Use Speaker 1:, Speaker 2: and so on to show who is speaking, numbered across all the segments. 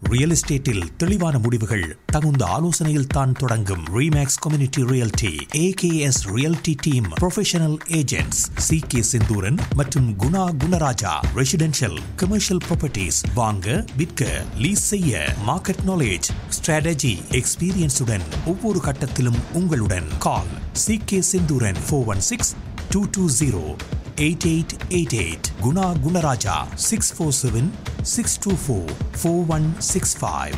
Speaker 1: Real எஸ்டேட்டில் தெளிவான முடிவுகள் தகுந்த ஆலோசனையில் தான் தொடங்கும் Remax community realty AKS realty team professional agents C K Senthuran மற்றும் Guna Gunaraja residential commercial properties வாங்க விற்க லீஸ் செய்ய மார்க்கெட் நாலேஜ் ஸ்ட்ராட்டஜி எக்ஸ்பீரியன்ஸுடன் ஒவ்வொரு கட்டத்திலும் உங்களுடன் call C K Senthuran four one six two two zero eight eight eight eight Guna Gunaraja six four seven six two four four one six five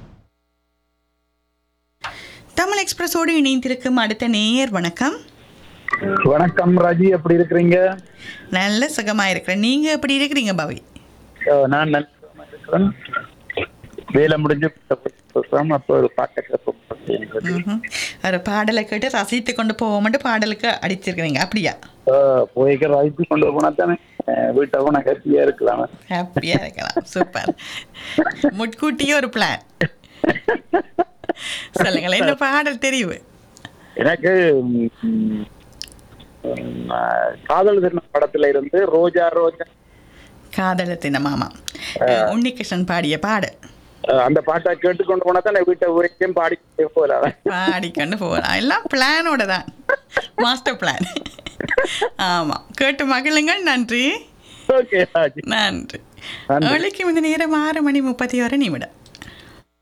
Speaker 2: Tamil எக்ஸ்பிரஸோடு இணைந்திருக்கும் அடுத்த நேயர் வணக்கம்
Speaker 3: வணக்கம் ராஜி எப்படி இருக்கிறீங்க
Speaker 2: நல்ல சுகமா இருக்கிறேன் நீங்க எப்படி இருக்கிறீங்க பவி
Speaker 3: அஹ் நான் நல்லா இருக்கிறேன் வேலை முடிஞ்சு பேசுறோம் அப்போ ஒரு பாட்டை கேட்போம் அப்படின்னு.
Speaker 2: ம்ஹும். ஒரு பாடலை கேட்டு ரசித்து கொண்டு போவோம்ட்டு பாடலுக்கு அடிச்சிருக்கிறீங்க அப்படியா
Speaker 3: அஹ் போய்க்க ராஜி கொண்டு போனா தானே அஹ் வீட்டை போனா ஹாப்பியா இருக்கலாம்
Speaker 2: ஹாப்பியா இருக்கலாம் சூப்பர் முட்கூட்டியே ஒரு பிளான் சொல்லுங்களேன் என்ன பாடல் தெரிவு
Speaker 3: எனக்கு ம், ம், அஹ், காதல் தின படத்துல இருந்து ரோஜா ரோஜா
Speaker 2: காதல தினமாமா உன்னிகிருஷ்ணன் பாடிய பாடல்
Speaker 3: அஹ், அந்த பாட்டை கேட்டுக்கொண்டு போனா தானே வீட்டை ஊரைக்கும் பாடி போகலாம்
Speaker 2: பாடிக்கொண்டு போகலாம் எல்லாம் பிளானோட தான் மாஸ்டர் பிளான் ஆமாம் கேட்டு மகிழுங்கள் நன்றி
Speaker 3: ஓகே ராஜி
Speaker 2: நன்றி
Speaker 3: நன்றி.
Speaker 2: ஒழிக்கும் இந்த நேரம் ஆறு மணி முப்பத்தி ஒரு நிமிடம்